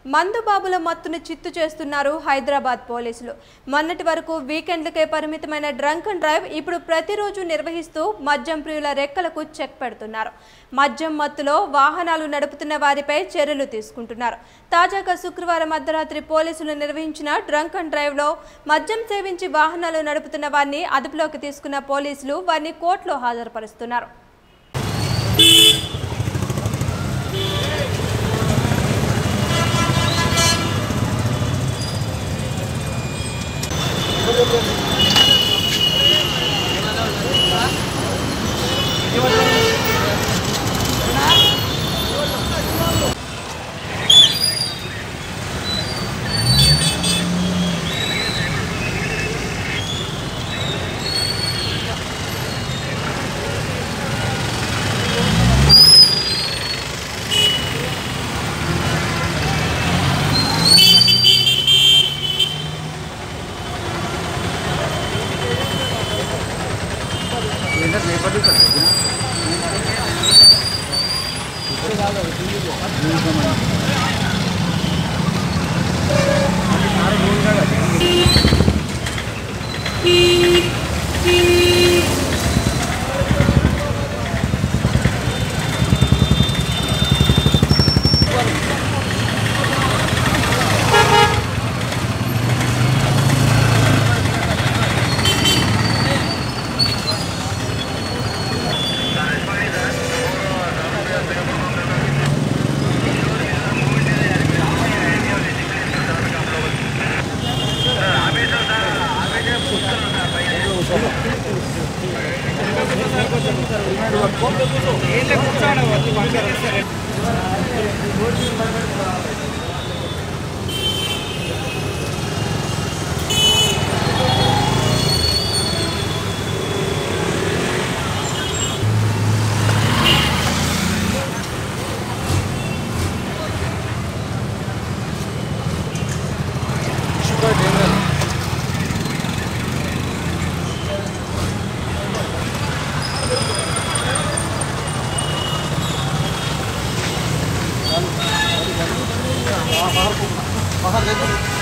మందుబాబుల మత్తును చిత్తు చేస్తున్నారు హైదరాబాద్ పోలీసులు మొన్నటి వరకు వీకెండ్లకే పరిమితమైన డ్రంక్ అండ్ డ్రైవ్ ఇప్పుడు ప్రతిరోజు నిర్వహిస్తూ మద్యం ప్రియుల రెక్కలకు చెక్ పెడుతున్నారు మద్యం మత్తులో వాహనాలు నడుపుతున్న వారిపై చర్యలు తీసుకుంటున్నారు తాజాగా శుక్రవారం అర్ధరాత్రి పోలీసులు నిర్వహించిన డ్రంక్ అండ్ డ్రైవ్లో మద్యం సేవించి వాహనాలు నడుపుతున్న వారిని అదుపులోకి తీసుకున్న పోలీసులు వారిని కోర్టులో హాజరుపరుస్తున్నారు बाहर देखो